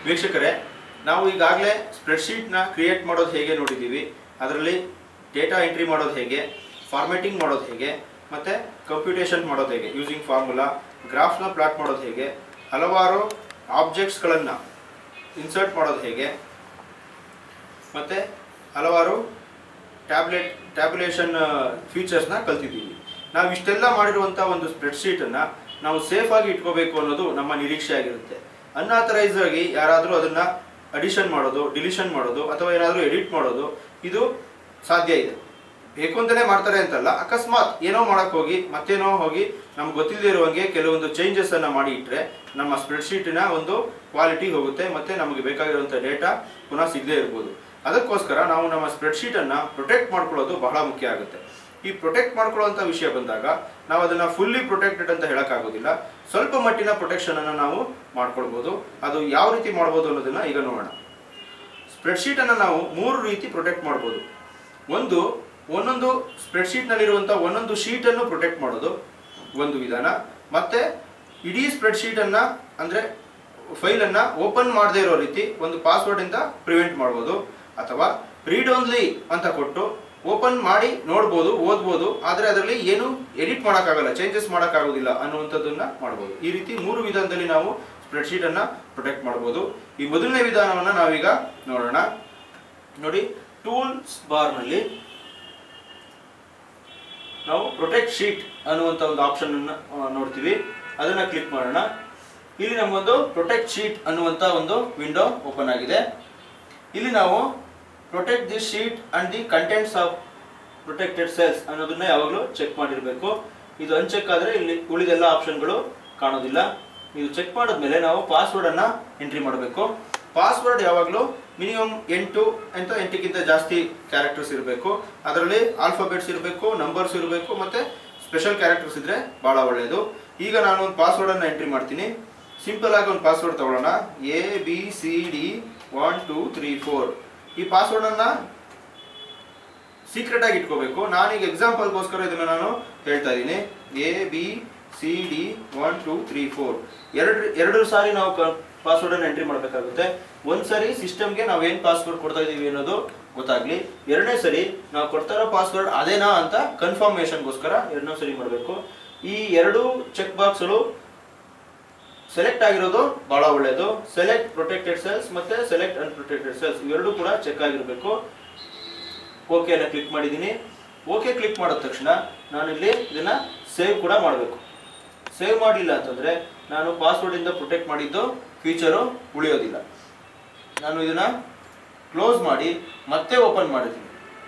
ವೀಕ್ಷಕರೇ ನಾವು ಈಗಾಗಲೇ ಸ್ಪ್ರೆಡ್ಶೀಟ್ನ ಕ್ರಿಯೇಟ್ ಮಾಡೋದು ಹೇಗೆ ನೋಡಿದ್ದೀವಿ ಅದರಲ್ಲಿ ಡೇಟಾ ಎಂಟ್ರಿ ಮಾಡೋದು ಹೇಗೆ ಫಾರ್ಮ್ಯಾಟಿಂಗ್ ಮಾಡೋದು ಹೇಗೆ ಮತ್ತು ಕಂಪ್ಯೂಟೇಷನ್ ಮಾಡೋದು ಹೇಗೆ ಯೂಸಿಂಗ್ ಫಾರ್ಮುಲಾ ಗ್ರಾಫ್ನ ಪ್ಲಾಟ್ ಮಾಡೋದು ಹೇಗೆ ಹಲವಾರು ಆಬ್ಜೆಕ್ಟ್ಸ್ಗಳನ್ನು ಇನ್ಸರ್ಟ್ ಮಾಡೋದು ಹೇಗೆ ಮತ್ತು ಹಲವಾರು ಟ್ಯಾಬ್ಲೆಟ್ ಟ್ಯಾಬ್ಯುಲೇಷನ್ ಫೀಚರ್ಸ್ನ ಕಲ್ತಿದ್ದೀವಿ ನಾವು ಇಷ್ಟೆಲ್ಲ ಮಾಡಿರುವಂಥ ಒಂದು ಸ್ಪ್ರೆಡ್ಶೀಟನ್ನು ನಾವು ಸೇಫಾಗಿ ಇಟ್ಕೋಬೇಕು ಅನ್ನೋದು ನಮ್ಮ ನಿರೀಕ್ಷೆ ಆಗಿರುತ್ತೆ ಅನ್ಆಥರೈಸ್ ಆಗಿ ಯಾರಾದರೂ ಅದನ್ನು ಅಡಿಷನ್ ಮಾಡೋದು ಡಿಲಿಷನ್ ಮಾಡೋದು ಅಥವಾ ಏನಾದರೂ ಎಡಿಟ್ ಮಾಡೋದು ಇದು ಸಾಧ್ಯ ಇದೆ ಬೇಕು ಅಂತಲೇ ಮಾಡ್ತಾರೆ ಅಂತಲ್ಲ ಅಕಸ್ಮಾತ್ ಏನೋ ಮಾಡಕ್ ಹೋಗಿ ಮತ್ತೇನೋ ಹೋಗಿ ನಮ್ಗೆ ಗೊತ್ತಿಲ್ಲದೆ ಇರುವಂಗೆ ಕೆಲವೊಂದು ಚೇಂಜಸ್ ಅನ್ನ ಮಾಡಿ ಇಟ್ಟರೆ ನಮ್ಮ ಸ್ಪ್ರೆಡ್ಶೀಟಿನ ಒಂದು ಕ್ವಾಲಿಟಿ ಹೋಗುತ್ತೆ ಮತ್ತೆ ನಮಗೆ ಬೇಕಾಗಿರುವಂಥ ಡೇಟಾ ಪುನಃ ಸಿಗದೇ ಇರ್ಬೋದು ಅದಕ್ಕೋಸ್ಕರ ನಾವು ನಮ್ಮ ಸ್ಪ್ರೆಡ್ಶೀಟ್ ಅನ್ನ ಪ್ರೊಟೆಕ್ಟ್ ಮಾಡ್ಕೊಳ್ಳೋದು ಬಹಳ ಮುಖ್ಯ ಆಗುತ್ತೆ ಈ ಪ್ರೊಟೆಕ್ಟ್ ಮಾಡ್ಕೊಳ್ಳುವಂಥ ವಿಷಯ ಬಂದಾಗ ನಾವು ಅದನ್ನ ಫುಲ್ಲಿ ಪ್ರೊಟೆಕ್ಟೆಡ್ ಅಂತ ಹೇಳಕ್ಕಾಗೋದಿಲ್ಲ ಸ್ವಲ್ಪ ಮಟ್ಟಿನ ಪ್ರೊಟೆಕ್ಷನ್ ಅನ್ನ ನಾವು ಮಾಡ್ಕೊಳ್ಬೋದು ಅದು ಯಾವ ರೀತಿ ಮಾಡ್ಬೋದು ಅನ್ನೋದನ್ನ ಈಗ ನೋಡೋಣ ಸ್ಪ್ರೆಡ್ಶೀಟ್ ಅನ್ನ ನಾವು ಮೂರು ರೀತಿ ಪ್ರೊಟೆಕ್ಟ್ ಮಾಡ್ಬೋದು ಒಂದು ಒಂದೊಂದು ಸ್ಪ್ರೆಡ್ಶೀಟ್ನಲ್ಲಿರುವಂಥ ಒಂದೊಂದು ಶೀಟನ್ನು ಪ್ರೊಟೆಕ್ಟ್ ಮಾಡೋದು ಒಂದು ವಿಧಾನ ಮತ್ತೆ ಇಡೀ ಸ್ಪ್ರೆಡ್ಶೀಟನ್ನು ಅಂದರೆ ಫೈಲನ್ನು ಓಪನ್ ಮಾಡದೇ ಇರೋ ರೀತಿ ಒಂದು ಪಾಸ್ವರ್ಡಿಂದ ಪ್ರಿವೆಂಟ್ ಮಾಡ್ಬೋದು ಅಥವಾ ರೀಡ್ ಓನ್ಲಿ ಅಂತ ಕೊಟ್ಟು ಓಪನ್ ಮಾಡಿ ನೋಡ್ಬೋದು ಓದ್ಬೋದು ಆದರೆ ಅದರಲ್ಲಿ ಏನು ಎಡಿಟ್ ಮಾಡೋಕ್ಕಾಗಲ್ಲ ಚೇಂಜಸ್ ಮಾಡೋಕ್ಕಾಗೋದಿಲ್ಲ ಅನ್ನುವಂಥದ್ದನ್ನ ಮಾಡ್ಬೋದು ಈ ರೀತಿ ಮೂರು ವಿಧಾನದಲ್ಲಿ ನಾವು ಸ್ಪ್ರೆಡ್ಶೀಟನ್ನು ಪ್ರೊಟೆಕ್ಟ್ ಮಾಡ್ಬೋದು ಈ ಮೊದಲನೇ ವಿಧಾನವನ್ನು ನಾವೀಗ ನೋಡೋಣ ನೋಡಿ ಟೂಲ್ಸ್ ಬಾರ್ನಲ್ಲಿ ನಾವು ಪ್ರೊಟೆಕ್ಟ್ ಶೀಟ್ ಅನ್ನುವಂಥ ಒಂದು ಆಪ್ಷನ್ ಅನ್ನ ಆ, ನೋಡ್ತೀವಿ ಅದನ್ನ ಕ್ಲಿಕ್ ಮಾಡೋಣ ಇಲ್ಲಿ ನಮಗೊಂದು ಪ್ರೊಟೆಕ್ಟ್ ಶೀಟ್ ಅನ್ನುವಂಥ ಒಂದು ವಿಂಡೋ ಓಪನ್ ಆಗಿದೆ ಇಲ್ಲಿ ನಾವು protect the sheet and the contents of protected cells ಅನ್ನೋದನ್ನ ಯಾವಾಗಲೂ ಚೆಕ್ ಮಾಡಿರಬೇಕು ಇದು ಅನ್ಚೆಕ್ ಆದರೆ ಇಲ್ಲಿ ಉಳಿದೆಲ್ಲ ಆಪ್ಷನ್ಗಳು ಕಾಣೋದಿಲ್ಲ ಇದು ಚೆಕ್ ಮಾಡಿದ್ಮೇಲೆ ನಾವು ಪಾಸ್ವರ್ಡ್ ಅನ್ನ ಎಂಟ್ರಿ ಮಾಡಬೇಕು ಪಾಸ್ವರ್ಡ್ ಯಾವಾಗಲೂ ಮಿನಿಮಮ್ ಎಂಟು ಅಂತ ಎಂಟಕ್ಕಿಂತ ಜಾಸ್ತಿ ಕ್ಯಾರೆಕ್ಟರ್ಸ್ ಇರಬೇಕು ಅದರಲ್ಲಿ ಆಲ್ಫಾಬೆಟ್ಸ್ ಇರಬೇಕು ನಂಬರ್ಸ್ ಇರಬೇಕು ಮತ್ತೆ ಸ್ಪೆಷಲ್ ಕ್ಯಾರೆಕ್ಟರ್ಸ್ ಇದ್ರೆ ಬಹಳ ಒಳ್ಳೆಯದು ಈಗ ನಾನು ಒಂದು ಪಾಸ್ವರ್ಡ್ ಅನ್ನ ಎಂಟ್ರಿ ಮಾಡ್ತೀನಿ ಸಿಂಪಲ್ ಆಗಿ ಒಂದು ಪಾಸ್ವರ್ಡ್ ತಗೊಳ್ಳೋಣ A B C D one two three four ಈ ಪಾಸ್ವರ್ಡ್ ಅನ್ನ ಸೀಕ್ರೆಟ್ ಆಗಿ ಇಟ್ಕೋಬೇಕು ನಾನೀಗ ಎಕ್ಸಾಂಪಲ್ಗೋಸ್ಕರ ಇದನ್ನ ನಾನು ಹೇಳ್ತಾ ಇದ್ದೀನಿ A B C D one two three four ಎರಡು ಎರಡು ಸಾರಿ ನಾವು ಪಾಸ್ವರ್ಡ್ ಅನ್ನು ಎಂಟ್ರಿ ಮಾಡಬೇಕಾಗುತ್ತೆ ಒಂದ್ ಸರಿ ಸಿಸ್ಟಮ್ಗೆ ನಾವು ಏನ್ ಪಾಸ್ವರ್ಡ್ ಕೊಡ್ತಾ ಇದೀವಿ ಅನ್ನೋದು ಗೊತ್ತಾಗ್ಲಿ ಎರಡನೇ ಸರಿ ನಾವು ಕೊಡ್ತಾ ಇರೋ ಪಾಸ್ವರ್ಡ್ ಅದೇನಾ ಅಂತ ಕನ್ಫರ್ಮೇಶನ್ಗೋಸ್ಕರ ಎರಡನೇ ಸರಿ ಮಾಡಬೇಕು ಈ ಎರಡು ಚೆಕ್ ಬಾಕ್ಸ್ಗಳು ಸೆಲೆಕ್ಟ್ ಆಗಿರೋದು ಬಹಳ ಒಳ್ಳೆಯದು ಸೆಲೆಕ್ಟ್ ಪ್ರೊಟೆಕ್ಟೆಡ್ ಸೆಲ್ಸ್ ಮತ್ತೆ ಸೆಲೆಕ್ಟ್ ಅನ್ಪ್ರೊಟೆಕ್ಟೆಡ್ ಸೆಲ್ಸ್ ಇವೆರಡೂ ಕೂಡ ಚೆಕ್ ಆಗಿರಬೇಕು ಓಕೆ ಅನ್ನ ಕ್ಲಿಕ್ ಮಾಡಿದ್ದೀನಿ ಓಕೆ ಕ್ಲಿಕ್ ಮಾಡಿದ ತಕ್ಷಣ ನಾನು ಇಲ್ಲಿ ಇದನ್ನ ಸೇವ್ ಕೂಡ ಮಾಡಬೇಕು ಸೇವ್ ಮಾಡಲಿಲ್ಲ ಅಂತಂದ್ರೆ ನಾನು ಪಾಸ್ವರ್ಡ್ ಇಂದ ಪ್ರೊಟೆಕ್ಟ್ ಮಾಡಿದ್ದು ಫೀಚರು ಉಳಿಯೋದಿಲ್ಲ ನಾನು ಇದನ್ನ ಕ್ಲೋಸ್ ಮಾಡಿ ಮತ್ತೆ ಓಪನ್ ಮಾಡಿದ್ದೀನಿ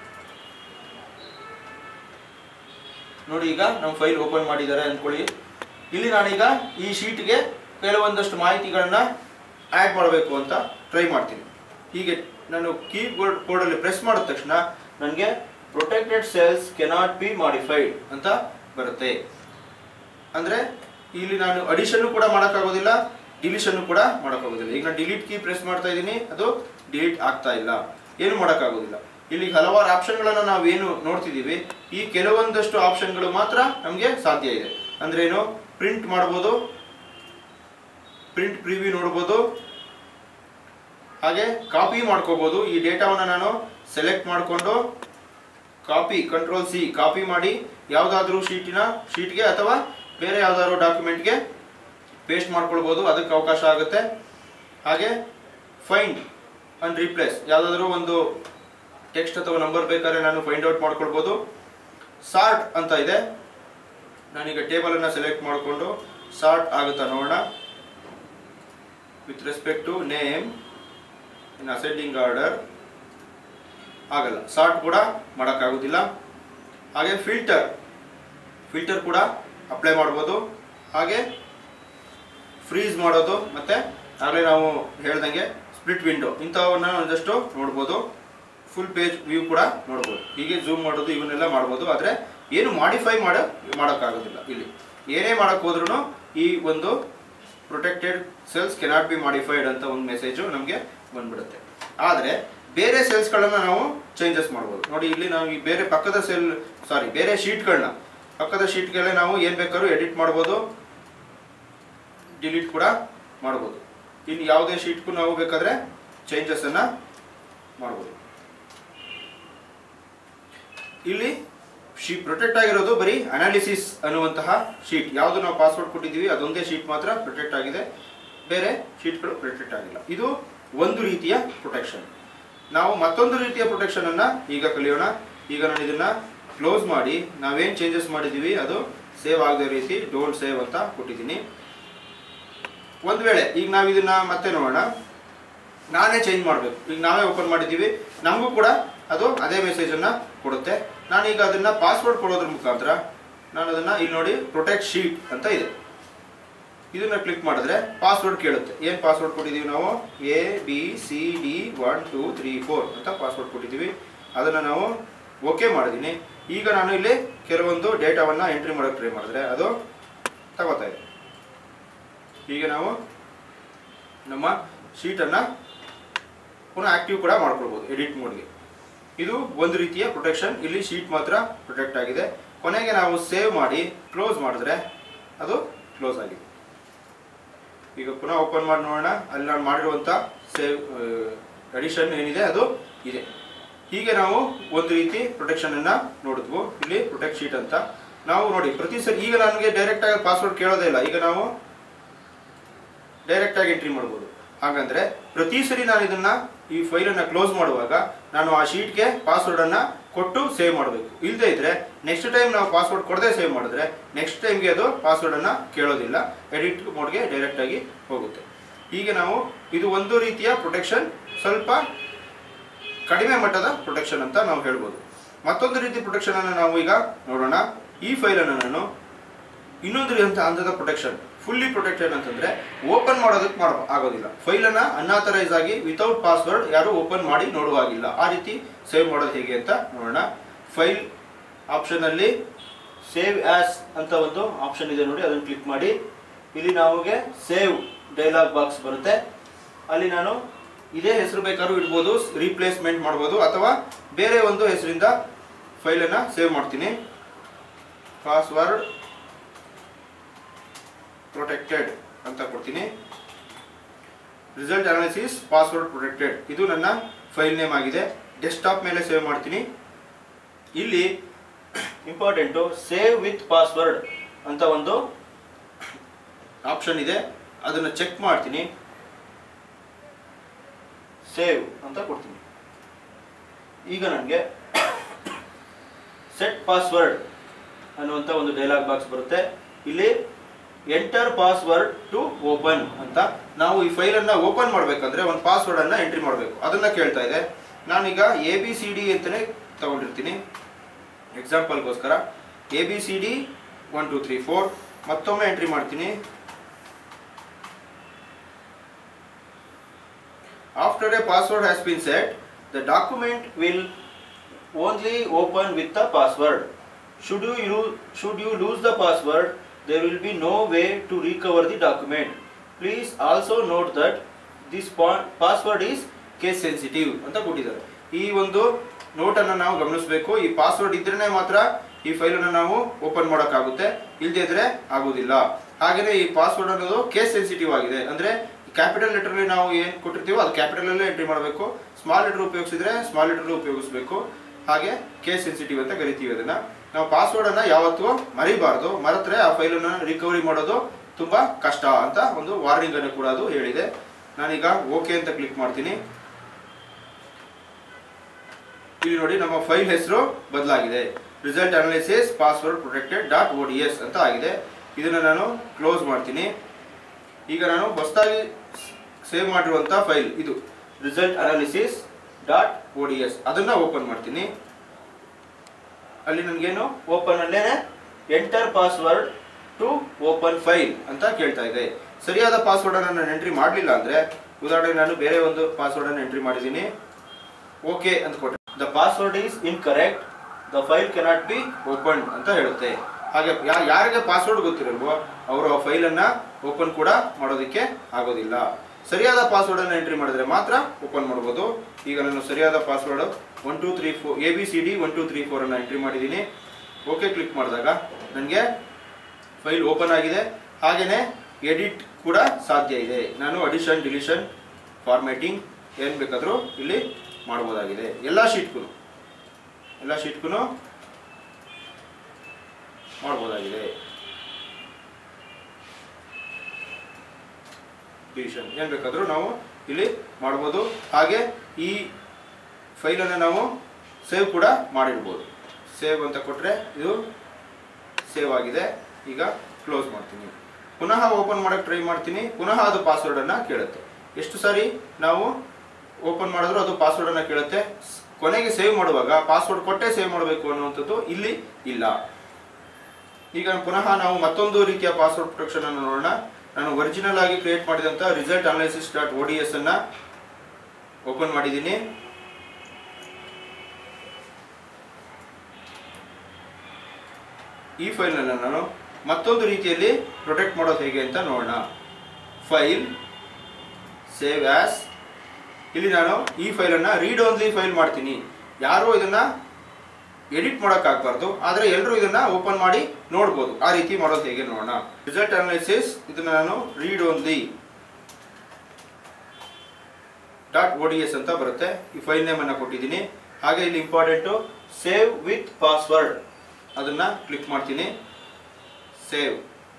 ನೋಡಿ ಈಗ ನಮ್ಮ ಫೈಲ್ ಓಪನ್ ಮಾಡಿದ್ದಾರೆ ಅಂದ್ಕೊಳ್ಳಿ ಇಲ್ಲಿ ನಾನೀಗ ಈ ಶೀಟ್ಗೆ ಕೆಲವೊಂದಷ್ಟು ಮಾಹಿತಿಗಳನ್ನ ಆ್ಯಡ್ ಮಾಡಬೇಕು ಅಂತ ಟ್ರೈ ಮಾಡ್ತೀನಿ ಹೀಗೆ ನಾನು ಕೀಬೋರ್ಡ್ ಬೋರ್ಡಲ್ಲಿ ಪ್ರೆಸ್ ಮಾಡಿದ ತಕ್ಷಣ ನನಗೆ protected cells cannot be modified ಅಂತ ಬರುತ್ತೆ ಅಂದ್ರೆ ಇಲ್ಲಿ ನಾನು ಅಡಿಷನ್ ಕೂಡ ಮಾಡೋಕ್ಕಾಗೋದಿಲ್ಲ ಡಿಲೀಷನ್ ಕೂಡ ಮಾಡೋಕ್ಕಾಗೋದಿಲ್ಲ ಈಗ ನಾನು ಡಿಲೀಟ್ ಕೀ ಪ್ರೆಸ್ ಮಾಡ್ತಾ ಇದ್ದೀನಿ ಅದು ಡಿಲೀಟ್ ಆಗ್ತಾ ಇಲ್ಲ ಏನು ಮಾಡೋಕ್ಕಾಗೋದಿಲ್ಲ ಇಲ್ಲಿ ಹಲವಾರು ಆಪ್ಷನ್ಗಳನ್ನು ನಾವೇನು ನೋಡ್ತಿದ್ದೀವಿ ಈ ಕೆಲವೊಂದಷ್ಟು ಆಪ್ಷನ್ಗಳು ಮಾತ್ರ ನಮಗೆ ಸಾಧ್ಯ ಇದೆ ಅಂದ್ರೆ ಏನು ಪ್ರಿಂಟ್ ಮಾಡ್ಬೋದು ಪ್ರಿಂಟ್ ಪ್ರಿವ್ಯೂ ನೋಡ್ಬೋದು ಹಾಗೆ ಕಾಪಿ ಮಾಡ್ಕೋಬಹುದು ಈ ಡೇಟಾವನ್ನು ನಾನು ಸೆಲೆಕ್ಟ್ ಮಾಡಿಕೊಂಡು ಕಾಪಿ ಕಂಟ್ರೋಲ್ ಸಿ ಕಾಪಿ ಮಾಡಿ ಯಾವುದಾದ್ರೂ ಶೀಟಿನ ಶೀಟ್ಗೆ ಅಥವಾ ಬೇರೆ ಯಾವುದಾದ್ರೂ ಡಾಕ್ಯುಮೆಂಟ್ಗೆ ಪೇಸ್ಟ್ ಮಾಡ್ಕೊಳ್ಬೋದು ಅದಕ್ಕೆ ಅವಕಾಶ ಆಗುತ್ತೆ ಹಾಗೆ ಫೈಂಡ್ ಅಂಡ್ ರೀಪ್ಲೇಸ್ ಯಾವುದಾದ್ರೂ ಒಂದು ಟೆಕ್ಸ್ಟ್ ಅಥವಾ ನಂಬರ್ ಬೇಕಾದ್ರೆ ನಾನು ಫೈಂಡ್ ಔಟ್ ಮಾಡ್ಕೊಳ್ಬೋದು ಸಾರ್ಟ್ ಅಂತ ಇದೆ ನಾನೀಗ ಟೇಬಲನ್ನು ಸೆಲೆಕ್ಟ್ ಮಾಡಿಕೊಂಡು ಸಾರ್ಟ್ ಆಗುತ್ತಾ ನೋಡೋಣ with respect to name in ascending order ಆಗಲ್ಲ ಸಾರ್ಟ್ ಕೂಡ ಮಾಡೋಕ್ಕಾಗೋದಿಲ್ಲ ಹಾಗೆ ಫಿಲ್ಟರ್ ಫಿಲ್ಟರ್ ಕೂಡ ಅಪ್ಲೈ ಮಾಡ್ಬೋದು ಹಾಗೆ ಫ್ರೀಸ್ ಮಾಡೋದು ಮತ್ತೆ ಆಗಲೇ ನಾವು ಹೇಳ್ದಂಗೆ ಸ್ಪ್ಲಿಟ್ ವಿಂಡೋ ಇಂಥವನ್ನ ಒಂದಷ್ಟು ನೋಡ್ಬೋದು ಫುಲ್ ಪೇಜ್ ವ್ಯೂ ಕೂಡ ನೋಡ್ಬೋದು ಹೀಗೆ ಝೂಮ್ ಮಾಡೋದು ಇವನ್ನೆಲ್ಲ ಮಾಡ್ಬೋದು ಆದರೆ ಏನು ಮಾಡಿಫೈ ಮಾಡ ಮಾಡೋಕ್ಕಾಗೋದಿಲ್ಲ ಇಲ್ಲಿ ಏನೇ ಮಾಡಕ್ ಹೋದ್ರೂ ಈ ಒಂದು protected cells cannot be modified ಅಂತ ಒಂದು ಮೆಸೇಜು ನಮಗೆ ಬಂದ್ಬಿಡುತ್ತೆ ಆದರೆ ಬೇರೆ ಸೆಲ್ಸ್ಗಳನ್ನು ನಾವು ಚೇಂಜಸ್ ಮಾಡ್ಬೋದು ನೋಡಿ ಇಲ್ಲಿ ನಾವು ಈ ಬೇರೆ ಪಕ್ಕದ ಸೆಲ್ ಸಾರಿ ಬೇರೆ ಶೀಟ್ಗಳನ್ನ ಪಕ್ಕದ ಶೀಟ್ಗೆಲ್ಲ ನಾವು ಏನು ಬೇಕಾದ್ರೂ ಎಡಿಟ್ ಮಾಡ್ಬೋದು ಡಿಲೀಟ್ ಕೂಡ ಮಾಡ್ಬೋದು ಇನ್ನು ಯಾವುದೇ ಶೀಟ್ಗೂ ನಾವು ಬೇಕಾದ್ರೆ ಚೇಂಜಸ್ ಅನ್ನ ಮಾಡ್ಬೋದು ಇಲ್ಲಿ ಶೀ ಪ್ರೊಟೆಕ್ಟ್ ಆಗಿರೋದು ಬರೀ ಅನಾಲಿಸಿಸ್ ಅನ್ನುವಂತಹ ಶೀಟ್ ಯಾವುದು ನಾವು ಪಾಸ್ವರ್ಡ್ ಕೊಟ್ಟಿದ್ದೀವಿ ಅದೊಂದೇ ಶೀಟ್ ಮಾತ್ರ ಪ್ರೊಟೆಕ್ಟ್ ಆಗಿದೆ ಬೇರೆ ಶೀಟ್ಗಳು ಪ್ರೊಟೆಕ್ಟ್ ಆಗಿಲ್ಲ ಇದು ಒಂದು ರೀತಿಯ ಪ್ರೊಟೆಕ್ಷನ್ ನಾವು ಮತ್ತೊಂದು ರೀತಿಯ ಪ್ರೊಟೆಕ್ಷನ್ ಅನ್ನ ಈಗ ಕಲಿಯೋಣ ಈಗ ನಾನು ಇದನ್ನ ಕ್ಲೋಸ್ ಮಾಡಿ ನಾವೇನ್ ಚೇಂಜಸ್ ಮಾಡಿದ್ದೀವಿ ಅದು ಸೇವ್ ಆಗದ ರೀತಿ ಡೋಂಟ್ ಸೇವ್ ಅಂತ ಕೊಟ್ಟಿದ್ದೀನಿ ಒಂದು ವೇಳೆ ಈಗ ನಾವು ಇದನ್ನ ಮತ್ತೆ ನೋಡೋಣ ನಾನೇ ಚೇಂಜ್ ಮಾಡಬೇಕು ಈಗ ನಾವೇ ಓಪನ್ ಮಾಡಿದ್ದೀವಿ ನಮಗೂ ಕೂಡ ಅದು ಅದೇ ಮೆಸೇಜನ್ನು ಕೊಡುತ್ತೆ ನಾನೀಗ ಅದನ್ನು ಪಾಸ್ವರ್ಡ್ ಕೊಡೋದ್ರ ಮುಖಾಂತರ ನಾನು ಅದನ್ನು ಇಲ್ಲಿ ನೋಡಿ ಪ್ರೊಟೆಕ್ಟ್ ಶೀಟ್ ಅಂತ ಇದೆ ಇದನ್ನ ಕ್ಲಿಕ್ ಮಾಡಿದ್ರೆ ಪಾಸ್ವರ್ಡ್ ಕೇಳುತ್ತೆ ಏನು ಪಾಸ್ವರ್ಡ್ ಕೊಟ್ಟಿದ್ದೀವಿ ನಾವು A B C D one two three four ಅಂತ ಪಾಸ್ವರ್ಡ್ ಕೊಟ್ಟಿದ್ದೀವಿ ಅದನ್ನು ನಾವು ಓಕೆ ಮಾಡಿದ್ದೀನಿ ಈಗ ನಾನು ಇಲ್ಲಿ ಕೆಲವೊಂದು ಡೇಟಾವನ್ನು ಎಂಟ್ರಿ ಮಾಡೋಕ್ಕೆ ಟ್ರೈ ಮಾಡಿದ್ರೆ ಅದು ತಗೋತಾ ಇದೆ ಹೀಗೆ ನಾವು ನಮ್ಮ ಶೀಟನ್ನು ಪುನಃ ಆಕ್ಟಿವ್ ಕೂಡ ಮಾಡ್ಕೊಳ್ಬೋದು ಎಡಿಟ್ ಮೋಡ್ಗೆ ಇದು ಒಂದು ರೀತಿಯ ಪ್ರೊಟೆಕ್ಷನ್ ಇಲ್ಲಿ ಶೀಟ್ ಮಾತ್ರ ಪ್ರೊಟೆಕ್ಟ್ ಆಗಿದೆ ಕೊನೆಗೆ ನಾವು ಸೇವ್ ಮಾಡಿ ಕ್ಲೋಸ್ ಮಾಡಿದ್ರೆ ಅದು ಕ್ಲೋಸ್ ಆಗಿದೆ ಈಗ ಪುನಃ ಓಪನ್ ಮಾಡಿ ನೋಡೋಣ ಅಲ್ಲಿ ನಾನು ಮಾಡಿರುವಂಥ ಸೇವ್ ಅಡಿಷನ್ ಏನಿದೆ ಅದು ಇದೆ ಹೀಗೆ ನಾವು ಒಂದು ರೀತಿ ಪ್ರೊಟೆಕ್ಷನ್ ಅನ್ನ ನೋಡಿದ್ವು ಇಲ್ಲಿ ಪ್ರೊಟೆಕ್ಟ್ ಶೀಟ್ ಅಂತ ನಾವು ನೋಡಿ ಪ್ರತಿ ಸರಿ ಈಗ ನನಗೆ ಡೈರೆಕ್ಟ್ ಆಗಿ ಪಾಸ್ವರ್ಡ್ ಕೇಳೋದೇ ಇಲ್ಲ ಈಗ ನಾವು ಡೈರೆಕ್ಟ್ ಆಗಿ ಎಂಟ್ರಿ ಮಾಡ್ಬೋದು ಹಾಗಂದ್ರೆ ಪ್ರತಿ ಸರಿ ನಾನು ಇದನ್ನ ಈ ಫೈಲನ್ನು ಕ್ಲೋಸ್ ಮಾಡುವಾಗ ನಾನು ಆ ಶೀಟ್ಗೆ ಪಾಸ್ವರ್ಡ್ ಅನ್ನ ಕೊಟ್ಟು ಸೇವ್ ಮಾಡಬೇಕು ಇಲ್ಲದೆ ಇದ್ರೆ ನೆಕ್ಸ್ಟ್ ಟೈಮ್ ನಾವು ಪಾಸ್ವರ್ಡ್ ಕೊಡದೆ ಸೇವ್ ಮಾಡಿದ್ರೆ ನೆಕ್ಸ್ಟ್ ಟೈಮ್ಗೆ ಅದು ಪಾಸ್ವರ್ಡ್ ಅನ್ನ ಕೇಳೋದಿಲ್ಲ ಎಡಿಟ್ ಮೋಡ್ಗೆ ಡೈರೆಕ್ಟ್ ಆಗಿ ಹೋಗುತ್ತೆ ಹೀಗೆ ನಾವು ಇದು ಒಂದು ರೀತಿಯ ಪ್ರೊಟೆಕ್ಷನ್ ಸ್ವಲ್ಪ ಕಡಿಮೆ ಮಟ್ಟದ ಪ್ರೊಟೆಕ್ಷನ್ ಅಂತ ನಾವು ಹೇಳ್ಬೋದು ಮತ್ತೊಂದು ರೀತಿ ಪ್ರೊಟೆಕ್ಷನ್ ಅನ್ನು ನಾವು ಈಗ ನೋಡೋಣ ಈ ಫೈಲನ್ನು ನಾನು ಇನ್ನೊಂದು ರೀತಿ ಹಂತದ ಪ್ರೊಟೆಕ್ಷನ್ ಫುಲ್ಲಿ ಪ್ರೊಟೆಕ್ಟೆಡ್ ಅಂತಂದ್ರೆ ಓಪನ್ ಮಾಡೋದಕ್ಕೆ ಮಾಡ ಆಗೋದಿಲ್ಲ ಫೈಲನ್ನು ಅನ್ಆಥರೈಸ್ ಆಗಿ ವಿತೌಟ್ ಪಾಸ್ವರ್ಡ್ ಯಾರು ಓಪನ್ ಮಾಡಿ ನೋಡುವಾಗಿಲ್ಲ ಆ ರೀತಿ ಸೇವ್ ಮಾಡೋದು ಹೇಗೆ ಅಂತ ನೋಡೋಣ ಫೈಲ್ ಆಪ್ಷನಲ್ಲಿ ಸೇವ್ ಆಸ್ ಅಂತ ಒಂದು ಆಪ್ಷನ್ ಇದೆ ನೋಡಿ ಅದನ್ನು ಕ್ಲಿಕ್ ಮಾಡಿ ಇಲ್ಲಿ ನಮಗೆ ಸೇವ್ ಡೈಲಾಗ್ ಬಾಕ್ಸ್ ಬರುತ್ತೆ ಅಲ್ಲಿ ನಾನು ಇದೇ ಹೆಸರು ಬೇಕಾದ್ರೂ ಇಡ್ಬೋದು ರೀಪ್ಲೇಸ್ಮೆಂಟ್ ಮಾಡ್ಬೋದು ಅಥವಾ ಬೇರೆ ಒಂದು ಹೆಸರಿಂದ ಫೈಲನ್ನು ಸೇವ್ ಮಾಡ್ತೀನಿ ಪಾಸ್ವರ್ಡ್ ಪ್ರೊಟೆಕ್ಟೆಡ್ ಅಂತ ಕೊಡ್ತೀನಿ ರಿಸಲ್ಟ್ ಅನಾಲಿಸಿಸ್ ಪಾಸ್ವರ್ಡ್ ಪ್ರೊಟೆಕ್ಟೆಡ್ ಇದು ನನ್ನ ಫೈಲ್ ನೇಮ್ ಆಗಿದೆ ಡೆಸ್ಕ್ಟಾಪ್ ಮೇಲೆ ಸೇವ್ ಮಾಡ್ತೀನಿ ಇಲ್ಲಿ ಇಂಪಾರ್ಟೆಂಟು ಸೇವ್ ವಿತ್ ಪಾಸ್ವರ್ಡ್ ಅಂತ ಒಂದು ಆಪ್ಷನ್ ಇದೆ ಅದನ್ನು ಚೆಕ್ ಮಾಡ್ತೀನಿ ಸೇವ್ ಅಂತ ಕೊಡ್ತೀನಿ ಈಗ ನನಗೆ ಸೆಟ್ ಪಾಸ್ವರ್ಡ್ ಅನ್ನುವಂಥ ಒಂದು ಡೈಲಾಗ್ ಬಾಕ್ಸ್ ಬರುತ್ತೆ ಇಲ್ಲಿ ಎಂಟರ್ ಪಾಸ್ವರ್ಡ್ ಟು ಓಪನ್ ಅಂತ ನಾವು ಈ ಫೈಲನ್ನು ಓಪನ್ ಮಾಡಬೇಕಂದ್ರೆ ಒಂದು ಪಾಸ್ವರ್ಡನ್ನು ಎಂಟ್ರಿ ಮಾಡಬೇಕು ಅದನ್ನು ಕೇಳ್ತಾ ಇದೆ ನಾನೀಗ ಎ ಬಿ ಸಿ ಡಿ ಅಂತಲೇ ತಗೊಂಡಿರ್ತೀನಿ ಎಕ್ಸಾಂಪಲ್ಗೋಸ್ಕರ A B C D one two three four ಮತ್ತೊಮ್ಮೆ ಎಂಟ್ರಿ ಮಾಡ್ತೀನಿ After a password has been set, the document will only open with the password. Should you, use, should you lose the password, there will be no way to recover the document. Please also note that this pa- password is case sensitive ಅಂತ ಕೊಟ್ಟಿದ್ದಾರೆ ಈ ಒಂದು ನೋಟನ್ನು ನಾವು ಗಮನಿಸಬೇಕು ಈ password ಇದ್ರೇ ಮಾತ್ರ ಈ ಫೈಲನ್ನು ನಾವು ಓಪನ್ ಮಾಡೋಕ್ಕಾಗುತ್ತೆ ಇಲ್ಲದೇ ಇದ್ರೆ ಆಗೋದಿಲ್ಲ ಹಾಗೆಯೇ ಈ ಪಾಸ್ವರ್ಡ್ ಅನ್ನೋದು ಕೇಸ್ ಸೆನ್ಸಿಟಿವ್ ಆಗಿದೆ ಅಂದ್ರೆ ಕ್ಯಾಪಿಟಲ್ ಲೆಟರ್ ನಾವು ಏನು ಕೊಟ್ಟಿರ್ತೀವೋ ಅದು ಕ್ಯಾಪಿಟಲ್ ಅಲ್ಲೇ ಎಂಟ್ರಿ ಮಾಡಬೇಕು ಸ್ಮಾಲ್ ಲೆಟರ್ ಉಪಯೋಗಿಸಿದ್ರೆ ಸ್ಮಾಲ್ ಲೆಟರ್ ಉಪಯೋಗಿಸಬೇಕು ಹಾಗೆ ಕೇಸ್ ಸೆನ್ಸಿಟಿವ್ ಅಂತ ಕರಿತೀವಿ ಅದನ್ನ ನಾವು ಪಾಸ್ವರ್ಡ್ ಅನ್ನ ಯಾವತ್ತೂ ಮರಿಬಾರ್ದು ಮರೆತ್ರೆ ಆ ಫೈಲನ್ನು ರಿಕವರಿ ಮಾಡೋದು ತುಂಬಾ ಕಷ್ಟ ಅಂತ ಒಂದು ವಾರ್ನಿಂಗ್ ಅನ್ನು ಕೂಡ ಅದು ಹೇಳಿದೆ ನಾನೀಗ ಓಕೆ ಅಂತ ಕ್ಲಿಕ್ ಮಾಡ್ತೀನಿ ಇಲ್ಲಿ ನೋಡಿ ನಮ್ಮ ಫೈಲ್ ಹೆಸರು ಬದಲಾಗಿದೆ result analysis password protected dot O D S ಅಂತ ಆಗಿದೆ ಇದನ್ನು ನಾನು ಕ್ಲೋಸ್ ಮಾಡ್ತೀನಿ ಈಗ ನಾನು ಹೊಸದಾಗಿ ಸೇವ್ ಮಾಡಿರುವಂಥ ಫೈಲ್ ಇದು result analysis dot O D S ಅದನ್ನು ಓಪನ್ ಮಾಡ್ತೀನಿ ಅಲ್ಲಿ ನನಗೇನು ಓಪನ್ ಅಲ್ಲೇ enter password to open file ಅಂತ ಕೇಳ್ತಾ ಇದೆ ಸರಿಯಾದ ಪಾಸ್ವರ್ಡ್ ಅನ್ನು ನಾನು ಎಂಟ್ರಿ ಮಾಡಲಿಲ್ಲ ಅಂದರೆ ಉದಾಹರಣೆಗೆ ನಾನು ಬೇರೆ ಒಂದು ಪಾಸ್ವರ್ಡ್ ಅನ್ನು ಎಂಟ್ರಿ ಮಾಡಿದ್ದೀನಿ ಓಕೆ ಅಂತ ಕೊಟ್ಟೆ the password is incorrect the file cannot be open ಅಂತ ಹೇಳುತ್ತೆ ಹಾಗೆ ಯಾ- ಯಾರಿಗೆ ಪಾಸ್ವರ್ಡ್ ಗೊತ್ತಿರಲ್ವೋ ಅವರು ಆ ಫೈಲನ್ನು ಓಪನ್ ಕೂಡ ಮಾಡೋದಕ್ಕೆ ಆಗೋದಿಲ್ಲ ಸರಿಯಾದ ಪಾಸ್ವರ್ಡ್ ಅನ್ನು ಎಂಟ್ರಿ ಮಾಡಿದ್ರೆ ಮಾತ್ರ ಓಪನ್ ಮಾಡ್ಬೋದು ಈಗ ನಾನು ಸರಿಯಾದ password one two three four A B C D one two three four ಅನ್ನು ಎಂಟ್ರಿ ಮಾಡಿದ್ದೀನಿ ಓಕೆ ಕ್ಲಿಕ್ ಮಾಡಿದಾಗ ನನಗೆ ಫೈಲ್ ಓಪನ್ ಆಗಿದೆ ಹಾಗೆಯೇ ಎಡಿಟ್ ಕೂಡ ಸಾಧ್ಯ ಇದೆ ನಾನು ಅಡಿಷನ್ ಡಿಲಿಷನ್ ಫಾರ್ಮ್ಯಾಟಿಂಗ್ ಏನು ಬೇಕಾದರೂ ಇಲ್ಲಿ ಮಾಡ್ಬೋದಾಗಿದೆ ಎಲ್ಲ ಶೀಟ್ಗೂ ಎಲ್ಲ ಶೀಟ್ಗೂ ಮಾಡ್ಬೋದಾಗಿದೆ ಡಿವಿಷನ್ ಏನು ಬೇಕಾದರೂ ನಾವು ಇಲ್ಲಿ ಮಾಡ್ಬೋದು ಹಾಗೆ ಈ ಫೈಲನ್ನು ನಾವು ಸೇವ್ ಕೂಡ ಮಾಡಿಡ್ಬೋದು ಸೇವ್ ಅಂತ ಕೊಟ್ಟರೆ ಇದು ಸೇವ್ ಆಗಿದೆ ಈಗ ಕ್ಲೋಸ್ ಮಾಡ್ತೀನಿ ಪುನಃ ಓಪನ್ ಮಾಡೋಕ್ಕೆ ಟ್ರೈ ಮಾಡ್ತೀನಿ ಪುನಃ ಅದು ಪಾಸ್ವರ್ಡನ್ನು ಕೇಳುತ್ತೆ ಎಷ್ಟು ಸಾರಿ ನಾವು ಓಪನ್ ಮಾಡಿದ್ರು ಅದು ಪಾಸ್ವರ್ಡನ್ನು ಕೇಳುತ್ತೆ ಸ್- ಕೊನೆಗೆ ಸೇವ್ ಮಾಡುವಾಗ ಪಾಸ್ವರ್ಡ್ ಕೊಟ್ಟೆ ಸೇವ್ ಮಾಡಬೇಕು ಅನ್ನುವಂಥದ್ದು ಇಲ್ಲಿ ಇಲ್ಲ ಈಗ ಪುನಃ ನಾವು ಮತ್ತೊಂದು ರೀತಿಯ ಪಾಸ್ವರ್ಡ್ ಪ್ರೊಟೆಕ್ಷನ್ ಅನ್ನು ನೋಡೋಣ ನಾನು ಒರಿಜಿನಲ್ ಆಗಿ ಕ್ರಿಯೇಟ್ ಮಾಡಿದಂಥ result analysis dot O D S ಅನ್ನ ಓಪನ್ ಮಾಡಿದ್ದೀನಿ ಈ ಫೈಲ್ನ ನಾನು ಮತ್ತೊಂದು ರೀತಿಯಲ್ಲಿ ಪ್ರೊಟೆಕ್ಟ್ ಮಾಡೋದು ಹೇಗೆ ಅಂತ ನೋಡೋಣ ಫೈಲ್ ಸೇವ್ ಆಸ್ ಇಲ್ಲಿ ನಾನು ಈ ಫೈಲನ್ನು ರೀಡ್ ಓನ್ಲಿ ಫೈಲ್ ಮಾಡ್ತೀನಿ ಯಾರು ಇದನ್ನ ಎಡಿಟ್ ಮಾಡೋಕ್ಕಾಗಬಾರ್ದು ಆದರೆ ಎಲ್ಲರೂ ಇದನ್ನ ಓಪನ್ ಮಾಡಿ ನೋಡ್ಬೋದು ಆ ರೀತಿ ಮಾಡೋದು ಹೇಗೆ ನೋಡೋಣ ರಿಸಲ್ಟ್ ಅನಾಲಿಸಿಸ್ ಇದನ್ನ ನಾನು read only dot O D S ಅಂತ ಬರುತ್ತೆ ಈ ಫೈಲ್ ನೇಮ್ ಅನ್ನ ಕೊಟ್ಟಿದ್ದೀನಿ ಹಾಗೆ ಇಲ್ಲಿ ಇಂಪಾರ್ಟೆಂಟು ಸೇವ್ ವಿತ್ ಪಾಸ್ವರ್ಡ್ ಅದನ್ನ ಕ್ಲಿಕ್ ಮಾಡ್ತೀನಿ save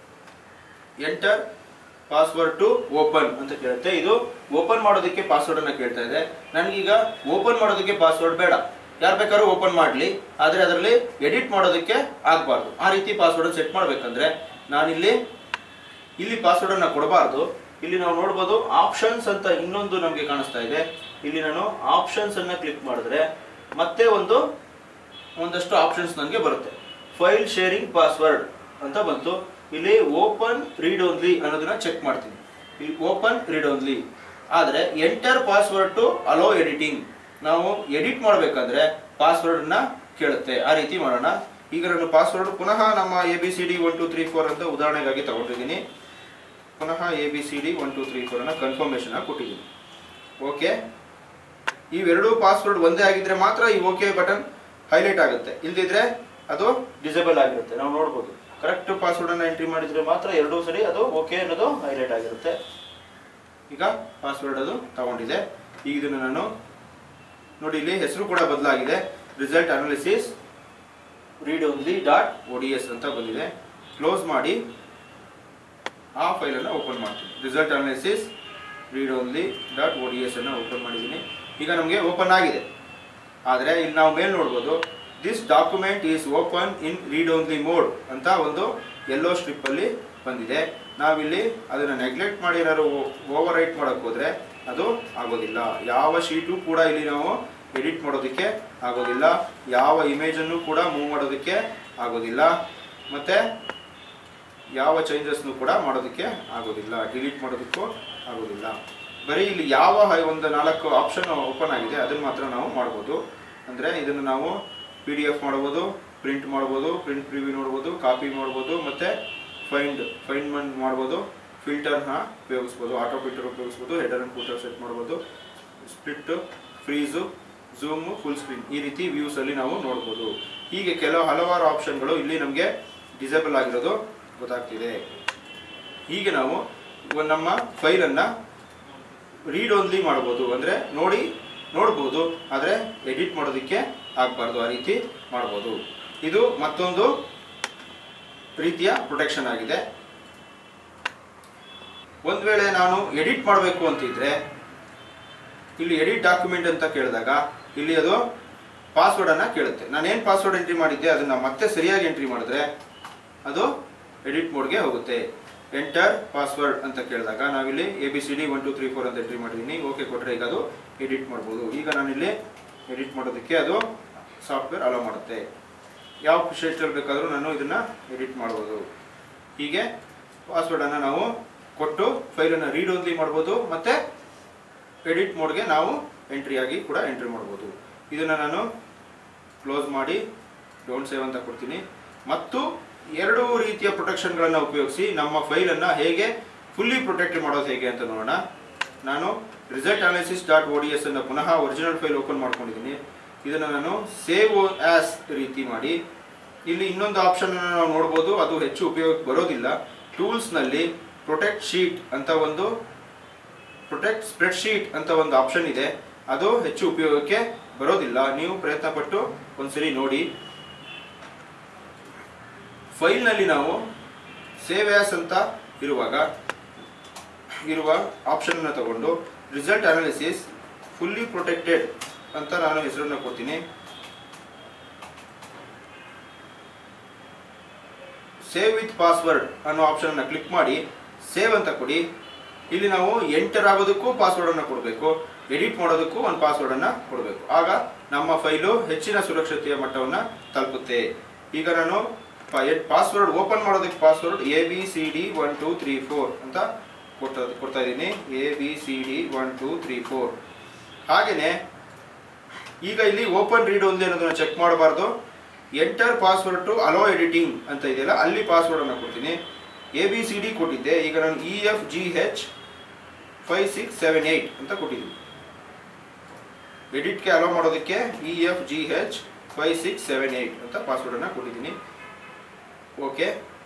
enter password to open ಅಂತ ಕೇಳುತ್ತೆ ಇದು ಓಪನ್ ಮಾಡೋದಕ್ಕೆ ಪಾಸ್ವರ್ಡ್ ಅನ್ನ ಕೇಳ್ತಾ ಇದೆ ನನಗೀಗ ಓಪನ್ ಮಾಡೋದಕ್ಕೆ ಪಾಸ್ವರ್ಡ್ ಬೇಡ ಯಾರು ಬೇಕಾದ್ರೂ ಓಪನ್ ಮಾಡಲಿ ಆದರೆ ಅದರಲ್ಲಿ ಎಡಿಟ್ ಮಾಡೋದಕ್ಕೆ ಆಗಬಾರ್ದು ಆ ರೀತಿ ಪಾಸ್ವರ್ಡ್ ಸೆಟ್ ಮಾಡಬೇಕಂದ್ರೆ ನಾನಿಲ್ಲಿ ಇಲ್ಲಿ ಪಾಸ್ವರ್ಡ್ ಅನ್ನ ಕೊಡಬಾರ್ದು ಇಲ್ಲಿ ನಾವು ನೋಡ್ಬೋದು ಆಪ್ಷನ್ಸ್ ಅಂತ ಇನ್ನೊಂದು ನಮಗೆ ಕಾಣಿಸ್ತಾ ಇದೆ ಇಲ್ಲಿ ನಾನು ಆಪ್ಷನ್ಸ್ ಅನ್ನ ಕ್ಲಿಕ್ ಮಾಡಿದ್ರೆ ಮತ್ತೆ ಒಂದು ಒಂದಷ್ಟು ಆಪ್ಷನ್ಸ್ ನನಗೆ ಬರುತ್ತೆ ಫೈಲ್ ಶೇರಿಂಗ್ ಪಾಸ್ವರ್ಡ್ ಅಂತ ಬಂತು ಇಲ್ಲಿ ಓಪನ್ ರೀಡ್ ಓನ್ಲಿ ಅನ್ನೋದನ್ನ ಚೆಕ್ ಮಾಡ್ತೀನಿ ಇಲ್ಲಿ ಓಪನ್ ರೀಡ್ ಓನ್ಲಿ ಆದರೆ enter password to allow editing ನಾವು ಎಡಿಟ್ ಮಾಡಬೇಕಾದ್ರೆ ಪಾಸ್ವರ್ಡ್ನ ಕೇಳುತ್ತೆ ಆ ರೀತಿ ಮಾಡೋಣ ಈಗ ನಾನು ಪಾಸ್ವರ್ಡ್ ಪುನಃ ನಮ್ಮ A B C D one two three four ಅಂತ ಉದಾಹರಣೆಗಾಗಿ ತಗೊಂಡಿದ್ದೀನಿ ಪುನಃ A B C D one two three four ಅನ್ನ ಕನ್ಫರ್ಮೇಷನ್ ಕೊಟ್ಟಿದ್ದೀನಿ ಓಕೆ ಇವೆರಡೂ ಪಾಸ್ವರ್ಡ್ ಒಂದೇ ಆಗಿದ್ರೆ ಮಾತ್ರ ಈ ಓಕೆ ಬಟನ್ ಹೈಲೈಟ್ ಆಗುತ್ತೆ ಇಲ್ದಿದ್ರೆ ಅದು ಡಿಸೇಬಲ್ ಆಗಿರುತ್ತೆ ನಾವು ನೋಡ್ಬೋದು ಕರೆಕ್ಟ್ ಪಾಸ್ವರ್ಡ್ ಅನ್ನ ಎಂಟ್ರಿ ಮಾಡಿದ್ರೆ ಮಾತ್ರ ಎರಡೂ ಸರಿ ಅದು ಓಕೆ ಅನ್ನೋದು ಹೈಲೈಟ್ ಆಗಿರುತ್ತೆ ಈಗ ಪಾಸ್ವರ್ಡ್ ಅದು ತಗೊಂಡಿದೆ ಈಗ ಇದನ್ನು ನಾನು ನೋಡಿ ಇಲ್ಲಿ ಹೆಸರು ಕೂಡ ಬದಲಾಗಿದೆ result analysis read only dot O D S ಅಂತ ಬಂದಿದೆ ಕ್ಲೋಸ್ ಮಾಡಿ ಆ ಫೈಲನ್ನು ಓಪನ್ ಮಾಡ್ತೀನಿ result analysis read only dot O D S ಅನ್ನು ಓಪನ್ ಮಾಡಿದ್ದೀನಿ ಈಗ ನಮಗೆ ಓಪನ್ ಆಗಿದೆ ಆದರೆ ಇಲ್ಲಿ ನಾವು ಮೇಲೆ ನೋಡ್ಬೋದು this document is open in read only mode ಅಂತ ಒಂದು ಯೆಲ್ಲೋ ಸ್ಟ್ರಿಪ್ಪಲ್ಲಿ ಬಂದಿದೆ ನಾವಿಲ್ಲಿ ಅದನ್ನು ನೆಗ್ಲೆಕ್ಟ್ ಮಾಡಿ ಏನಾದ್ರು ಓವರ್ ರೈಟ್ ಮಾಡೋಕ್ಕೆ ಹೋದರೆ ಅದು ಆಗೋದಿಲ್ಲ ಯಾವ ಶೀಟು ಕೂಡ ಇಲ್ಲಿ ನಾವು ಎಡಿಟ್ ಮಾಡೋದಕ್ಕೆ ಆಗೋದಿಲ್ಲ ಯಾವ ಇಮೇಜನ್ನು ಕೂಡ ಮೂವ್ ಮಾಡೋದಕ್ಕೆ ಆಗೋದಿಲ್ಲ ಮತ್ತು ಯಾವ ಚೇಂಜಸ್ನು ಕೂಡ ಮಾಡೋದಕ್ಕೆ ಆಗೋದಿಲ್ಲ ಡಿಲೀಟ್ ಮಾಡೋದಕ್ಕೂ ಆಗೋದಿಲ್ಲ ಬರೀ ಇಲ್ಲಿ ಯಾವ ಹೈ- ಒಂದು ನಾಲ್ಕು ಆಪ್ಷನ್ ಓಪನ್ ಆಗಿದೆ ಅದನ್ನು ಮಾತ್ರ ನಾವು ಮಾಡ್ಬೋದು ಅಂದರೆ ಇದನ್ನು ನಾವು ಪಿ ಡಿ ಎಫ್ ಮಾಡ್ಬೋದು ಪ್ರಿಂಟ್ ಮಾಡ್ಬೋದು ಪ್ರಿಂಟ್ ಪ್ರಿವ್ಯೂ ನೋಡ್ಬೋದು ಕಾಪಿ ಮಾಡ್ಬೋದು ಮತ್ತು ಫೈಂಡ್ ಫೈಂಡ್ ಮನ್ ಮಾಡ್ಬೋದು ಫಿಲ್ಟರ್ನ ಉಪಯೋಗಿಸ್ಬೋದು ಆಟೋ ಫಿಲ್ಟರ್ ಉಪಯೋಗಿಸ್ಬೋದು ಹೆಡರ್ ಅಂಡ್ ಫುಟರ್ ಸೆಟ್ ಮಾಡ್ಬೋದು split freeze zoom full screen ಈ ರೀತಿ ವ್ಯೂಸಲ್ಲಿ ನಾವು ನೋಡ್ಬೋದು ಹೀಗೆ ಕೆಲವು ಹಲವಾರು ಆಪ್ಷನ್ಗಳು ಇಲ್ಲಿ ನಮಗೆ ಡಿಸೇಬಲ್ ಆಗಿರೋದು ಗೊತ್ತಾಗ್ತಿದೆ ಹೀಗೆ ನಾವು ಇವ- ನಮ್ಮ ಫೈಲನ್ನು ರೀಡ್ ಓನ್ಲಿ ಮಾಡ್ಬೋದು ಅಂದರೆ ನೋಡಿ ನೋಡ್ಬೋದು ಆದರೆ ಎಡಿಟ್ ಮಾಡೋದಕ್ಕೆ ಆಗಬಾರ್ದು ಆ ರೀತಿ ಮಾಡ್ಬೋದು ಇದು ಮತ್ತೊಂದು ರೀತಿಯ ಪ್ರೊಟೆಕ್ಷನ್ ಆಗಿದೆ ಒಂದು ವೇಳೆ ನಾನು ಎಡಿಟ್ ಮಾಡಬೇಕು ಅಂತಿದ್ರೆ ಇಲ್ಲಿ ಎಡಿಟ್ ಡಾಕ್ಯುಮೆಂಟ್ ಅಂತ ಕೇಳಿದಾಗ ಇಲ್ಲಿ ಅದು ಪಾಸ್ವರ್ಡನ್ನು ಕೇಳುತ್ತೆ ನಾನೇನು ಪಾಸ್ವರ್ಡ್ ಎಂಟ್ರಿ ಮಾಡಿದ್ದೆ ಅದನ್ನು ಮತ್ತೆ ಸರಿಯಾಗಿ ಎಂಟ್ರಿ ಮಾಡಿದ್ರೆ ಅದು ಎಡಿಟ್ ಮೋಡ್ಗೆ ಹೋಗುತ್ತೆ ಎಂಟರ್ ಪಾಸ್ವರ್ಡ್ ಅಂತ ಕೇಳಿದಾಗ ನಾವಿಲ್ಲಿ A B C D one two three four ಅಂತ ಎಂಟ್ರಿ ಮಾಡಿದ್ದೀನಿ ಓಕೆ ಕೊಟ್ಟರೆ ಈಗ ಅದು ಎಡಿಟ್ ಮಾಡ್ಬೋದು ಈಗ ನಾನಿಲ್ಲಿ ಎಡಿಟ್ ಮಾಡೋದಕ್ಕೆ ಅದು ಸಾಫ್ಟ್ವೇರ್ ಅಲೋ ಮಾಡುತ್ತೆ ಯಾವ ಶೇಟಲ್ಲಿ ಬೇಕಾದರೂ ನಾನು ಇದನ್ನು ಎಡಿಟ್ ಮಾಡ್ಬೋದು ಹೀಗೆ ಪಾಸ್ವರ್ಡನ್ನು ನಾವು ಕೊಟ್ಟು ಫೈಲನ್ನು ರೀಡ್ ಓನ್ಲಿ ಮಾಡ್ಬೋದು ಮತ್ತು ಎಡಿಟ್ ಮೋಡ್ಗೆ ನಾವು ಎಂಟ್ರಿ ಆಗಿ ಕೂಡ ಎಂಟ್ರಿ ಮಾಡ್ಬೋದು ಇದನ್ನು ನಾನು ಕ್ಲೋಸ್ ಮಾಡಿ ಡೋಂಟ್ ಸೇವ್ ಅಂತ ಕೊಡ್ತೀನಿ ಮತ್ತು ಎರಡು ರೀತಿಯ ಪ್ರೊಟೆಕ್ಷನ್ಗಳನ್ನು ಉಪಯೋಗಿಸಿ ನಮ್ಮ ಫೈಲನ್ನು ಹೇಗೆ ಫುಲ್ಲಿ ಪ್ರೊಟೆಕ್ಟ್ ಮಾಡೋದು ಹೇಗೆ ಅಂತ ನೋಡೋಣ ನಾನು result analysis dot O D S ಅನ್ನು ಪುನಃ ಒರಿಜಿನಲ್ ಫೈಲ್ ಓಪನ್ ಮಾಡ್ಕೊಂಡಿದ್ದೀನಿ ಇದನ್ನು ನಾನು ಸೇವ್ ಆಸ್ ರೀತಿ ಮಾಡಿ ಇಲ್ಲಿ ಇನ್ನೊಂದು ಆಪ್ಷನ್ ನಾವು ನೋಡ್ಬೋದು ಅದು ಹೆಚ್ಚು ಉಪಯೋಗಕ್ಕೆ ಬರೋದಿಲ್ಲ ಟೂಲ್ಸ್ನಲ್ಲಿ ಪ್ರೊಟೆಕ್ಟ್ ಶೀಟ್ ಅಂತ ಒಂದು ಪ್ರೊಟೆಕ್ಟ್ ಸ್ಪ್ರೆಡ್ ಶೀಟ್ ಅಂತ ಒಂದು ಆಪ್ಷನ್ ಇದೆ ಅದು ಹೆಚ್ಚು ಉಪಯೋಗಕ್ಕೆ ಬರೋದಿಲ್ಲ ನೀವು ಪ್ರಯತ್ನ ಪಟ್ಟು ಒಂದ್ಸರಿ ನೋಡಿ ಫೈಲ್ನಲ್ಲಿ ನಾವು ಸೇವ್ ಆಸ್ ಅಂತ ಇರುವಾಗ ಇರುವ ಆಪ್ಷನ್ ಅನ್ನು ತಗೊಂಡು ರಿಸಲ್ಟ್ ಅನಾಲಿಸಿಸ್ ಫುಲ್ಲಿ ಪ್ರೊಟೆಕ್ಟೆಡ್ ಅಂತ ನಾನು ಹೆಸರನ್ನು ಕೊಡ್ತೀನಿ ಸೇವ್ ವಿತ್ ಪಾಸ್ವರ್ಡ್ ಅನ್ನೋ ಆಪ್ಷನ್ ಅನ್ನು ಕ್ಲಿಕ್ ಮಾಡಿ ಸೇವ್ ಅಂತ ಕೊಡಿ ಇಲ್ಲಿ ನಾವು ಎಂಟರ್ ಆಗೋದಕ್ಕೂ ಪಾಸ್ವರ್ಡ್ ಅನ್ನು ಕೊಡಬೇಕು ಎಡಿಟ್ ಮಾಡೋದಕ್ಕೂ ಒಂದು ಪಾಸ್ವರ್ಡ್ ಅನ್ನ ಕೊಡಬೇಕು ಆಗ ನಮ್ಮ ಫೈಲು ಹೆಚ್ಚಿನ ಸುರಕ್ಷತೆಯ ಮಟ್ಟವನ್ನು ತಲುಪುತ್ತೆ ಈಗ ನಾನು ಪಾಸ್ವರ್ಡ್ ಓಪನ್ ಮಾಡೋದಕ್ಕೆ password A B C D one two three four ಅಂತ ಕೊಡ್ತಾ ಕೊಡ್ತಾ ಇದ್ದೀನಿ A B C D one two three four ಹಾಗೆಯೇ ಈಗ ಇಲ್ಲಿ ಓಪನ್ ರೀಡ್ ಒಂದೇ ಅನ್ನೋದನ್ನ ಚೆಕ್ ಮಾಡಬಾರ್ದು enter password to allow editing ಅಂತ ಇದೆಯಲ್ಲ ಅಲ್ಲಿ ಪಾಸ್ವರ್ಡ್ ಅನ್ನು ಕೊಡ್ತೀನಿ ಎ ಬಿ ಸಿ ಡಿ ಕೊಟ್ಟಿದ್ದೆ ಈಗ ನಾನು E F G H five six seven eight ಅಂತ ಕೊಟ್ಟಿದ್ದೀನಿ ಎಡಿಟ್ಗೆ ಅಲೋ ಮಾಡೋದಕ್ಕೆ E F G H five six seven eight ಅಂತ ಪಾಸ್ವರ್ಡ್ ಅನ್ನು ಕೊಟ್ಟಿದ್ದೀನಿ ಓಕೆ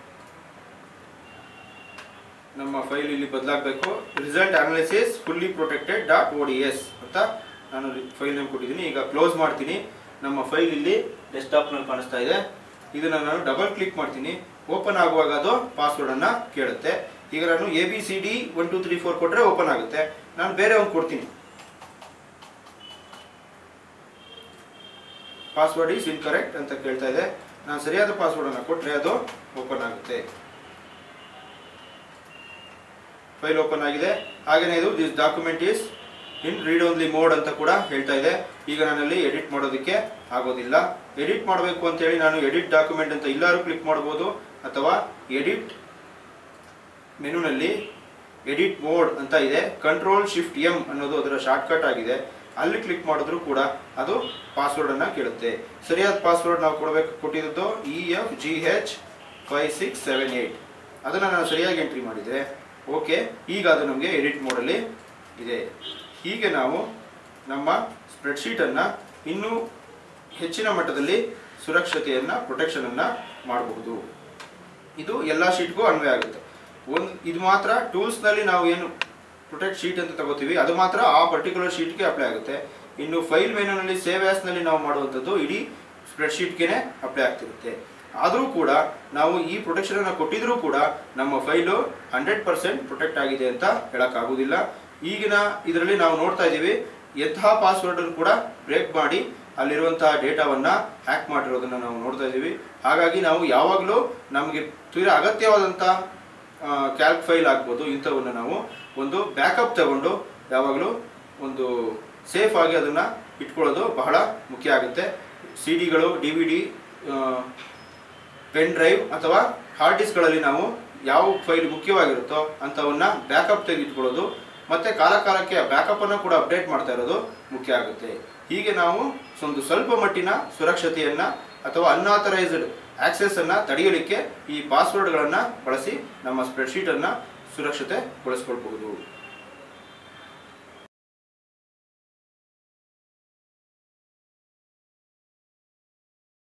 ನಮ್ಮ ಫೈಲ್ ಇಲ್ಲಿ ಬದಲಾಗಬೇಕು result analysis fully protected dot O D S ಅಂತ ನಾನು ಫೈಲ್ ನೇಮ್ ಕೊಟ್ಟಿದ್ದೀನಿ ಈಗ ಕ್ಲೋಸ್ ಮಾಡ್ತೀನಿ ನಮ್ಮ ಫೈಲ್ ಇಲ್ಲಿ ಡೆಸ್ಕ್ಟಾಪ್ನಲ್ಲಿ ಕಾಣಿಸ್ತಾ ಇದೆ ಇದನ್ನು ನಾನು ಡಬಲ್ ಕ್ಲಿಕ್ ಮಾಡ್ತೀನಿ ಓಪನ್ ಆಗುವಾಗ ಅದು ಪಾಸ್ವರ್ಡನ್ನು ಕೇಳುತ್ತೆ ಈಗ ನಾನು A B C D one two three four ಕೊಟ್ಟರೆ ಓಪನ್ ಆಗುತ್ತೆ ನಾನು ಬೇರೆ ಒಂದು ಕೊಡ್ತೀನಿ ಪಾಸ್ವರ್ಡ್ ಈಸ್ ಇನ್ಕರೆಕ್ಟ್ ಅಂತ ಕೇಳ್ತಾ ಇದೆ ನಾನು ಸರಿಯಾದ ಪಾಸ್ವರ್ಡನ್ನು ಕೊಟ್ಟರೆ ಅದು ಓಪನ್ ಆಗುತ್ತೆ ಫೈಲ್ ಓಪನ್ ಆಗಿದೆ ಹಾಗೆಯೇ ಇದು this document is in read only mode ಅಂತ ಕೂಡ ಹೇಳ್ತಾ ಇದೆ ಈಗ ನಾನಲ್ಲಿ ಎಡಿಟ್ ಮಾಡೋದಕ್ಕೆ ಆಗೋದಿಲ್ಲ ಎಡಿಟ್ ಮಾಡಬೇಕು ಅಂತೇಳಿ ನಾನು ಎಡಿಟ್ ಡಾಕ್ಯುಮೆಂಟ್ ಅಂತ ಇಲ್ಲಾರು ಕ್ಲಿಕ್ ಮಾಡ್ಬೋದು ಅಥವಾ ಎಡಿಟ್ ಮೆನುನಲ್ಲಿ ಎಡಿಟ್ ಮೋಡ್ ಅಂತ ಇದೆ ಕಂಟ್ರೋಲ್ ಶಿಫ್ಟ್ ಎಂ ಅನ್ನೋದು ಅದರ ಶಾರ್ಟ್ಕಟ್ ಆಗಿದೆ ಅಲ್ಲಿ ಕ್ಲಿಕ್ ಮಾಡಿದ್ರು ಕೂಡ ಅದು ಪಾಸ್ವರ್ಡ್ ಅನ್ನ ಕೇಳುತ್ತೆ ಸರಿಯಾದ ಪಾಸ್ವರ್ಡ್ ನಾವು ಕೊಡಬೇಕು ಕೊಟ್ಟಿದ್ದು E F G H five six seven eight ಅದನ್ನು ನಾನು ಸರಿಯಾಗಿ ಎಂಟ್ರಿ ಮಾಡಿದರೆ ಓಕೆ ಈಗ ಅದು ನಮಗೆ ಎಡಿಟ್ ಮೋಡಲ್ಲಿ ಇದೆ ಹೀಗೆ ನಾವು ನಮ್ಮ ಸ್ಪ್ರೆಡ್ಶೀಟನ್ನು ಇನ್ನೂ ಹೆಚ್ಚಿನ ಮಟ್ಟದಲ್ಲಿ ಸುರಕ್ಷತೆಯನ್ನು ಪ್ರೊಟೆಕ್ಷನನ್ನು ಮಾಡಬಹುದು ಇದು ಎಲ್ಲ ಶೀಟ್ಗೂ ಅನ್ವಯ ಆಗುತ್ತೆ ಒಂದು ಇದು ಮಾತ್ರ ಟೂಲ್ಸ್ನಲ್ಲಿ ನಾವು ಏನು ಪ್ರೊಟೆಕ್ಟ್ ಶೀಟ್ ಅಂತ ತಗೋತೀವಿ ಅದು ಮಾತ್ರ ಆ ಪರ್ಟಿಕ್ಯುಲರ್ ಶೀಟ್ಗೆ ಅಪ್ಲೈ ಆಗುತ್ತೆ ಇನ್ನು ಫೈಲ್ ಮೆನುನಲ್ಲಿ ಸೇವ್ ಆ್ಯಸ್ನಲ್ಲಿ ನಾವು ಮಾಡುವಂಥದ್ದು ಇಡೀ ಸ್ಪ್ರೆಡ್ಶೀಟ್ಗೆ ಅಪ್ಲೈ ಆಗ್ತಿರುತ್ತೆ ಆದರೂ ಕೂಡ ನಾವು ಈ ಪ್ರೊಟೆಕ್ಷನ್ ಅನ್ನು ಕೊಟ್ಟಿದ್ರೂ ಕೂಡ ನಮ್ಮ ಫೈಲು ಹಂಡ್ರೆಡ್ ಪರ್ಸೆಂಟ್ ಪ್ರೊಟೆಕ್ಟ್ ಆಗಿದೆ ಅಂತ ಹೇಳೋಕ್ಕಾಗೋದಿಲ್ಲ ಈಗಿನ ಇದರಲ್ಲಿ ನಾವು ನೋಡ್ತಾ ಇದ್ದೀವಿ ಎಂತಹ ಪಾಸ್ವರ್ಡ್ ಕೂಡ ಬ್ರೇಕ್ ಮಾಡಿ ಅಲ್ಲಿರುವಂತಹ ಡೇಟಾವನ್ನು ಹ್ಯಾಕ್ ಮಾಡಿರೋದನ್ನು ನಾವು ನೋಡ್ತಾ ಇದ್ದೀವಿ ಹಾಗಾಗಿ ನಾವು ಯಾವಾಗಲೂ ನಮಗೆ ತೀರಾ ಅಗತ್ಯವಾದಂಥ ಕ್ಯಾಲ್ಕ್ ಫೈಲ್ ಆಗ್ಬೋದು ಇಂಥವನ್ನು ನಾವು ಒಂದು ಬ್ಯಾಕಪ್ ತಗೊಂಡು ಯಾವಾಗಲೂ ಒಂದು ಸೇಫ್ ಆಗಿ ಅದನ್ನು ಇಟ್ಕೊಳ್ಳೋದು ಬಹಳ ಮುಖ್ಯ ಆಗುತ್ತೆ ಸಿ ಡಿಗಳು D V D pen drive ಅಥವಾ ಹಾರ್ಡ್ ಡಿಸ್ಕ್ಗಳಲ್ಲಿ ನಾವು ಯಾವ ಫೈಲ್ ಮುಖ್ಯವಾಗಿರುತ್ತೋ ಅಂಥವನ್ನ ಬ್ಯಾಕಪ್ ತೆಗೆದುಕೊಳ್ಳೋದು ಮತ್ತೆ ಕಾಲ ಕಾಲಕ್ಕೆ ಬ್ಯಾಕಪ್ ಅನ್ನು ಕೂಡ ಅಪ್ಡೇಟ್ ಮಾಡ್ತಾ ಇರೋದು ಮುಖ್ಯ ಆಗುತ್ತೆ ಹೀಗೆ ನಾವು ಒಂದು ಸ್ವಲ್ಪ ಮಟ್ಟಿನ ಸುರಕ್ಷತೆಯನ್ನ ಅಥವಾ ಅನ್ಆಥರೈಸ್ಡ್ ಆಕ್ಸೆಸ್ ಅನ್ನ ತಡೆಯಲಿಕ್ಕೆ ಈ ಪಾಸ್ವರ್ಡ್ಗಳನ್ನು ಬಳಸಿ ನಮ್ಮ ಸ್ಪ್ರೆಡ್ಶೀಟ್ ಅನ್ನ ಸುರಕ್ಷತೆಗೊಳಿಸ್ಕೊಳ್ಬಹುದು